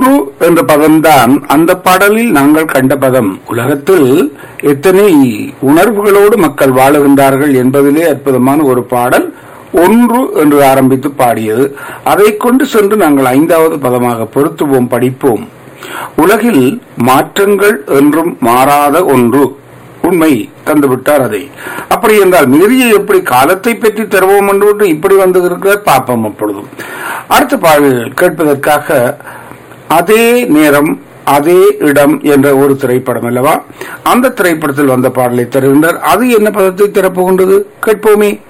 ஒன்று என்ற பதம்தான் அந்த பாடலில் நாங்கள் கண்ட பதம் உலகத்தில் எத்தனை உணர்வுகளோடு மக்கள் வாழுகின்றார்கள் என்பதிலே அற்புதமான ஒரு பாடல் ஒன்று என்று ஆரம்பித்து பாடியது அதை கொண்டு சென்று நாங்கள் ஐந்தாவது பதமாக பொருத்துவோம் படிப்போம் உலகில் மாற்றங்கள் என்றும் மாறாத ஒன்று உண்மை தந்துவிட்டார் அதை அப்படி என்றால் மீறிய எப்படி காலத்தை பற்றி தருவோம் என்று இப்படி வந்து இருக்கிற பாப்பம் அப்பொழுதும் அடுத்த பாடல்கள் கேட்பதற்காக அதே நேரம் அதே இடம் என்ற ஒரு திரைப்படம் அல்லவா அந்த திரைப்படத்தில் வந்த பாடலை தருகின்றார் அது என்ன பதத்தை திறப்புகின்றது கேட்போமே